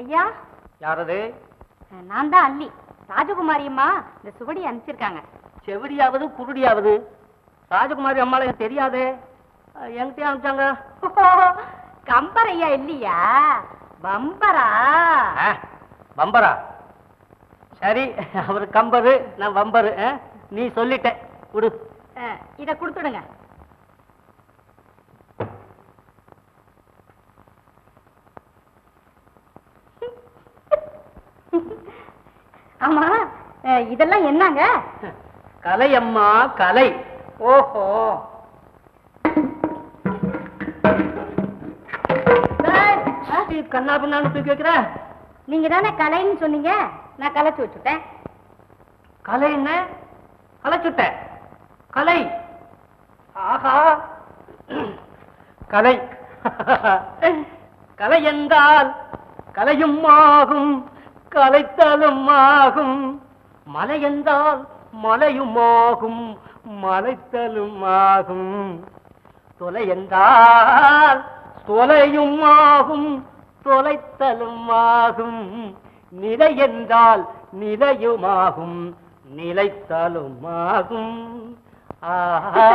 ஐயா யாரது நான் தான் அல்லி ராஜகுமாரி அம்மா இந்த சுவடி அனுப்பிச்சிருக்காங்க செவிடியாவது குருடியாவது ராஜகுமாரி அம்மாளை எனக்கு தெரியாதே அஹ், என்கிட்டயே அனுப்பிச்சாங்க கம்பர் ஐயா இல்லையா பம்பரா ஆ, பம்பரா சரி அவர் கம்பரு நான் வம்பரு ஆ? நீ சொல்லிட்ட விடு அஹ், இத கொடுத்துடுங்க ஆமா அஹ், இதெல்லாம் என்னங்க கலை அம்மா கலை ஓஹோ கண்ணா பின்னான்னு தூக்கி வைக்கிற நீங்க தானே கலைன்னு சொன்னீங்க நான் கலைச்சு வச்சுட்டேன் கலை என்ன கலைச்சுட்ட கலை ஆஹா கலை கலை என்றால் கலையும் ஆகும் கலைத்தலும் ஆகும் மலை என்றால் மலையும் ஆகும் மலைத்தலும் ஆகும் தொலை என்றால் தொலையும் ஆகும் தொலைத்தலும் ஆகும் நிலை என்றால் நிலையுமாகும் நிலைத்தலும் ஆகும் ஆஹா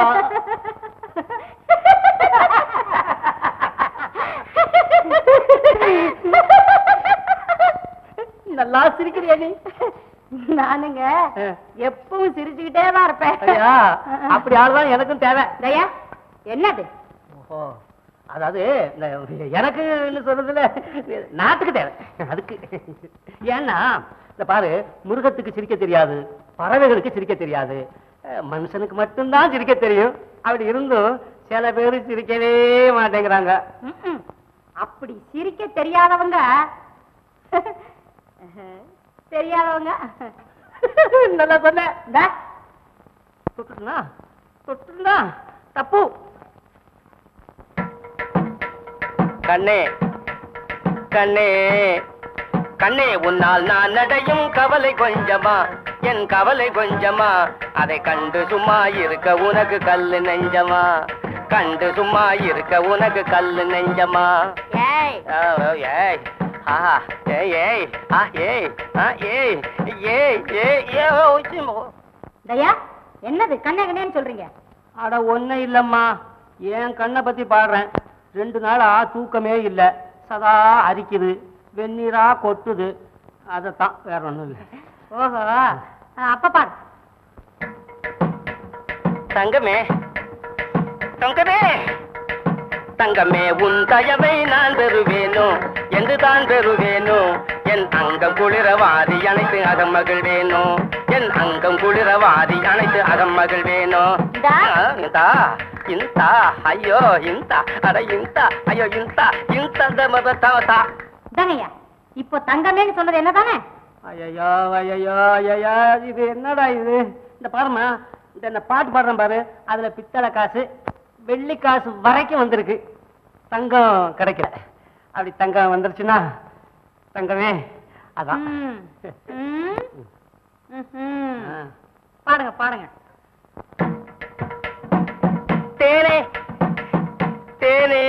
நல்லா சிரிக்கிறியா நீ நானுங்க ஆ. எப்பவும் சிரிச்சுக்கிட்டே தான் இருப்பேன் ஐயா அப்படி ஆள்தான் எனக்கும் தேவை தயா என்னது ஓஹோ அதாவது இந்த எனக்கு என்ன சொல்றதுல நாட்டுக்கு தேவை அதுக்கு ஏன்னா இந்த பாரு மிருகத்துக்கு சிரிக்க தெரியாது பறவைகளுக்கு சிரிக்க தெரியாது அஹ், மனுஷனுக்கு மட்டும்தான் சிரிக்க தெரியும் அப்படி இருந்தும் சில பேர் சிரிக்கவே மாட்டேங்கிறாங்க ம்ம். அப்படி சிரிக்க தெரியாதவங்க தெரியாதவங்க நல்லா சொன்ன இந்தா, தொட்டுனா தொட்டுனா தப்பு கண்ணே கண்ணே கண்ணே உன்னால் நான் நடையும் கவலை கொஞ்சமா என் கவலை கொஞ்சமா அதை கண்டு சும்மா இருக்க உனக்கு கல்லு நெஞ்சமா கண்டு சும்மா இருக்க உனக்கு கல்லு நெஞ்சமா ஏய் ஆ, ஓ, ஏய் ஆஹா ஏய் ஏய் ஆ ஏய் ஆ ஏய் ஏய் ஏய் ஏ ஓ, சி, ஓ. தயா என்னது கண்ணே கண்ணேன்னு சொல்றீங்க அட ஒன்னும் இல்லம்மா என் கண்ணை பத்தி பாடுறேன் ரெண்டு நாளா தூக்கமே இல்ல சதா அரிக்குது வெந்நீரா கொட்டுது அதைத்தான் வேற ஒண்ணும் இல்ல ஓஹோ ஆ, அப்ப பாரு தங்கமே தங்கமே தங்கமே உன் தயவை நான் பெறுவேனோ என்று தான் பெறுவேனோ என் அங்கம் குளிரவாதி அனைத்து அகம் மகிழ்வேனோ என் அங்கம் குளிரவாதி அனைத்து அகம் மகிழ்வேனோ இந்தா. ஆ, இந்தா இந்தா ஐயோ இந்தா அட இந்தா ஐயோ இந்தா இந்த தா இதாங்கய்யா இப்போ தங்கமேன்னு சொன்னது என்னதானே ஐயோ ஐயோ ஐயோ இது என்னடா இது இந்த பாருமா இந்த இந்த பாட்டு பாடுறேன் பாரு அதுல பித்தளை காசு வெள்ளி காசு வரைக்கும் வந்திருக்கு தங்கம் கிடைக்கல அப்படி தங்கம் வந்துருச்சுன்னா தங்கமே அதான் ம். ம். ம்ஹும். ஆ. பாடுங்க பாடுங்க தேனே தேனே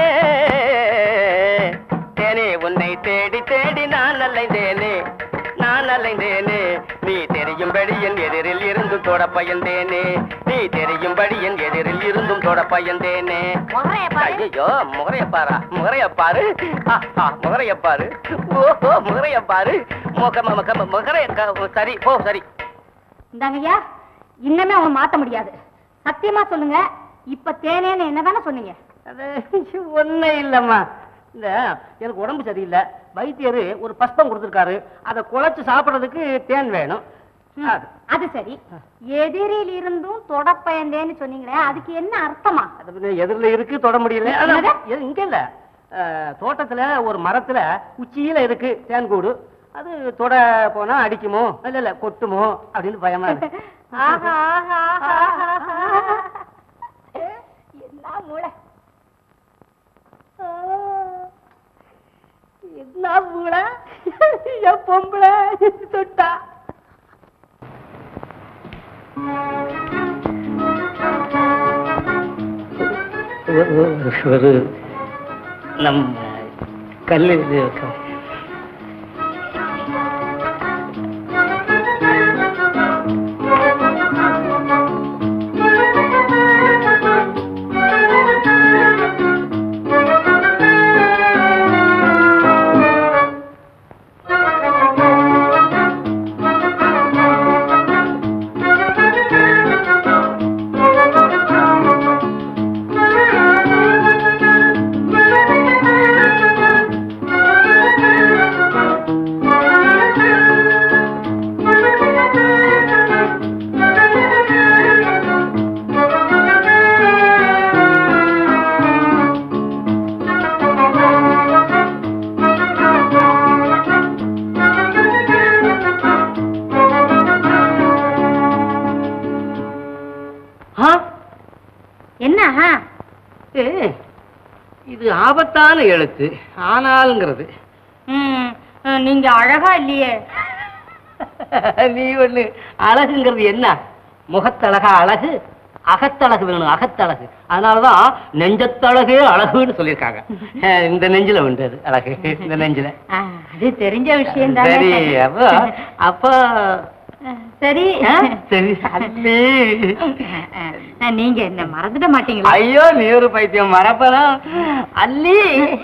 தேனே உன்னை தேடி தேடி நான் அலைந்தேனே நான் அலைந்தேனே நீ தெரியும்படி என் எதிரில் இருந்தும் தொட பயந்தேனே நீ தெரியும்படி என் எதிரில் இருந்தும் தொட பயந்தேனே முகரைய பாரு. ஐயோ முகரைய பாரா முகரைய பாரு ஆ, ஆ, முகரைய பாரு ஓஹோ முகரைய பாரு முக முக முகரைய க- சரி ஓ சரி இந்தாங்கய்யா இன்னமே அவன் மாத்த முடியாது சத்தியமா சொல்லுங்க இப்ப தேனேன்னு என்னதானே சொன்னீங்க அது ஒண்ணே இல்லம்மா இந்த எனக்கு உடம்பு சரியில்லை வைத்தியர் ஒரு பஸ்பம் கொடுத்துருக்காரு அதை குழைச்சு சாப்பிடுறதுக்கு தேன் வேணும் ம், அது. அது சரி எதிரில் இருந்தும் தொடப்பயந்தேன்னு சொன்னீங்களே அதுக்கு என்ன அர்த்தமா அது பின்ன எதிரில் இருக்கு தொட முடியல அதான், என்னது? இது இங்க இல்ல அஹ், தோட்டத்துல ஒரு மரத்துல உச்சியில இருக்கு தேன் கூடு அது தொட போனா அடிக்குமோ இல்ல இல்ல கொட்டுமோ அப்படின்னு பயமா இருக்கு ஆஹா, ஆஹா, ஆஹா, ஆஹா. என்ன மூளை ஆ, என்ன மூளை என் பொம்பளை தொட்டா ஒரு நம்ம கல்லு இது ஆ? என்ன ஆ? ஏ, இது ஆபத்தான எழுத்து ஆனாலுங்கிறது ம், நீங்க அழகா இல்லையே நீ ஒண்ணு அழகுங்கிறது என்ன முகத்தழகா அழகு அகத்தழகு வேணும் அகத்தழகு அதனாலதான் நெஞ்சத்தழகே அழகுன்னு சொல்லியிருக்காங்க அஹ் இந்த நெஞ்சில உண்டு அது அழகு இந்த நெஞ்சில ஆ, அது தெரிஞ்ச விஷயம் சரி அப்போ அப்போ சரி ஆ, சரி அல்லே. ஆ, நீங்க என்ன மறந்துட மாட்டீங்களா ஐயோ நீ ஒரு பைத்தியம் மறப்பனா அல்லி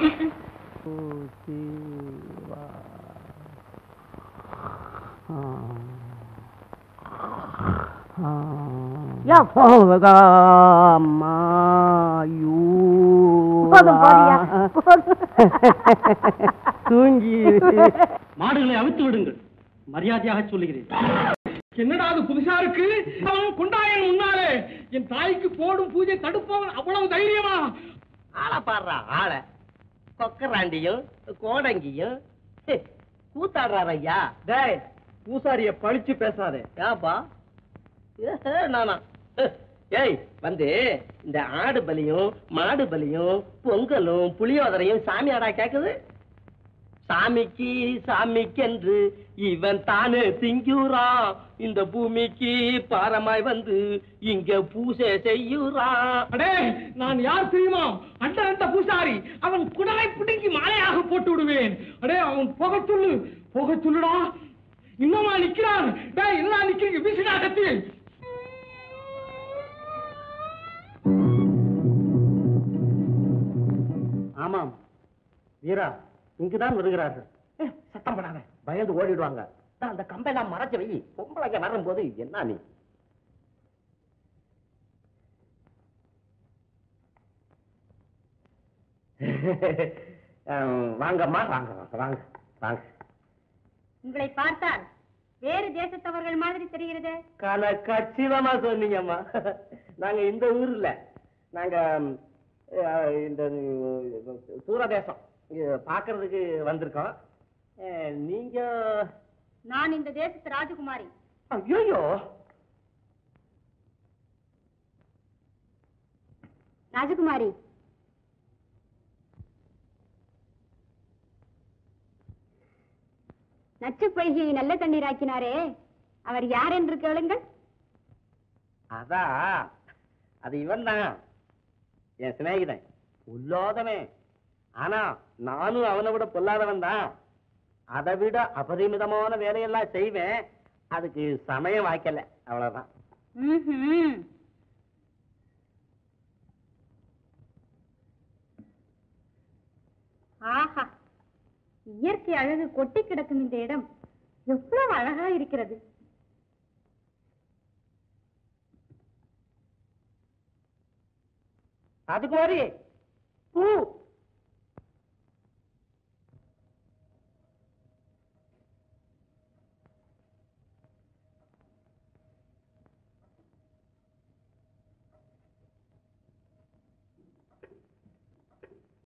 போதும், போதுயா. தூங்கி மாடுகளை அவித்து விடுங்கள் மரியாதையாக சொல்லுகிறேன் என்னடா அது புதுசா இருக்கு அவன் குண்டாயன் முன்னாலே என் தாய்க்கு போடும் பூஜை தடுப்பவன் அவ்வளவு தைரியமா ஆளை பாடுறான் ஆளை கொக்கராண்டியும் கோடங்கியும் ஹே, கூத்தாடுறாரு ஐயா டேய் பூசாரிய பழிச்சு பேசாதே ஏப்பா ஏ, நானா ஹே, ஏய் வந்து இந்த ஆடு பலியும் மாடு பலியும் பொங்கலும் புளியோதரையும் சாமியாடா கேக்குது சாமிக்கு சாமிக்கென்று இவன் தானே திங்குறான் இந்த பூமிக்கு பாரமாய் வந்து இங்க பூசை செய்யுறான் அடே நான் யார் தெரியுமா அண்டரந்த பூசாரி அவன் குடலை பிடுங்கி மாலையாக போட்டு விடுவேன் அடே அவன் போக சொல்லு போக சொல்லுடா இன்னுமா நிக்கிறான் டேய் என்ன நிக்கிறீங்க வீசுடா கத்தி ஆமாம் வீரா இங்குதான் வருகிறார்கள் ஏ, சத்தம் போடாத பயந்து ஓடிடுவாங்க அதான் அந்த கம்பெல்லாம் மறைச்சு வை பொம்பளைங்க வரும்போது என்ன நீ அஹ், வாங்கம்மா வாங்க வாங்க வாங்க வாங்க உங்களை பார்த்தால் வேறு தேசத்தவர்கள் மாதிரி தெரிகிறது கல கச்சிதமா சொன்னீங்கம்மா நாங்க இந்த ஊர்ல நாங்க அஹ், இந்த தூரதேசம் இங்க பார்க்கறதுக்கு வந்திருக்கோம் அஹ், நீங்க நான் இந்த தேசத்து ராஜகுமாரி ஐயோ ராஜகுமாரி நச்சு பொய்கையை நல்ல தண்ணீராக்கினாரே அவர் யார் என்று கேளுங்கள் அதான் அது இவன் தான் என் சிநேகிதன் உல்லாதவன் ஆனா நானும் அவனை விட பொல்லாதவன் தான் அதை விட அபரிமிதமான வேலையெல்லாம் செய்வேன் அதுக்கு சமயம் வாய்க்கல அவ்வளவுதான் ம்ஹும். ஆஹா இயற்கை அழகு கொட்டி கிடக்கும் இந்த இடம் எவ்வளவு அழகா இருக்கிறது அதுக்கு மாதிரி பூ